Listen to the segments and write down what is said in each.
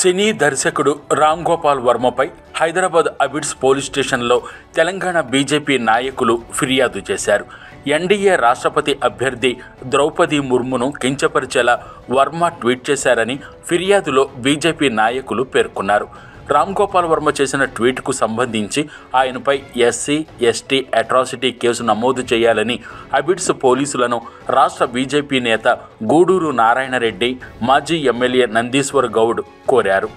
సినీ దర్శకుడు రామ్ గోపాల్ వర్మపై హైదరాబాద్ అబిడ్స్ పోలీస్ స్టేషన్లో తెలంగాణ బీజేపీ నాయకులు ఫిర్యాదు చేశారు ఎన్డీఏ రాష్ట్రపతి అభ్యర్థి ద్రౌపది ముర్మును కించపరిచేలా వర్మ ట్వీట్ చేశారని ఫిర్యాదులో బీజేపీ నాయకులు పేర్కొన్నారు రామ్ గోపాల్ వర్మ చేసిన ట్వీట్కు సంబంధించి ఆయనపై ఎస్సీ ఎస్టీ అట్రాసిటీ కేసు నమోదు చేయాలని అబిడ్స్ పోలీసులను రాష్ట్ర బీజేపీ నేత గూడూరు నారాయణరెడ్డి మాజీ ఎమ్మెల్యే నందీశ్వర్ గౌడ్ కోరారు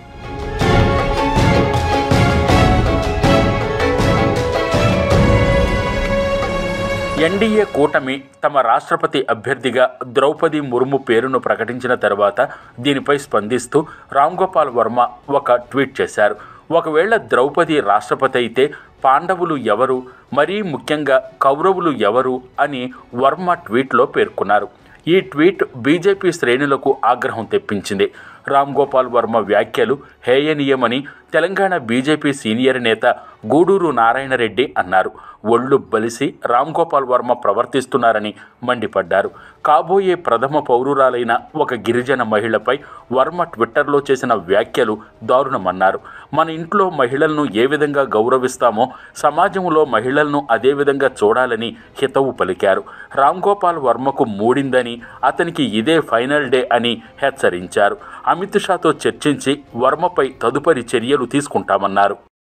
ఎన్డీఏ కూటమి తమ రాష్ట్రపతి అభ్యర్థిగా ద్రౌపది ముర్ము పేరును ప్రకటించిన తర్వాత దీనిపై స్పందిస్తూ రామ్ గోపాల్ వర్మ ఒక ట్వీట్ చేశారు ఒకవేళ ద్రౌపది రాష్ట్రపతి అయితే పాండవులు ఎవరు మరీ ముఖ్యంగా కౌరవులు ఎవరు అని వర్మ ట్వీట్లో పేర్కొన్నారు ఈ ట్వీట్ బీజేపీ శ్రేణులకు ఆగ్రహం తెప్పించింది రామ్ గోపాల్ వర్మ వ్యాఖ్యలు హేయనీయమని తెలంగాణ బీజేపీ సీనియర్ నేత గూడూరు నారాయణరెడ్డి అన్నారు ఒళ్ళు బలిసి రామ్ గోపాల్ వర్మ ప్రవర్తిస్తున్నారని మండిపడ్డారు కాబోయే ప్రథమ పౌరురాలైన ఒక గిరిజన మహిళపై వర్మ ట్విట్టర్లో చేసిన వ్యాఖ్యలు దారుణమన్నారు మన ఇంట్లో మహిళలను ఏ విధంగా గౌరవిస్తామో సమాజంలో మహిళలను అదే విధంగా చూడాలని హితవు పలికారు రామ్ గోపాల్ వర్మకు మూడిందని అతనికి ఇదే ఫైనల్ డే అని హెచ్చరించారు అమిత్ షాతో చర్చించి వర్మపై తదుపరి చర్యలు తీసుకుంటామన్నారు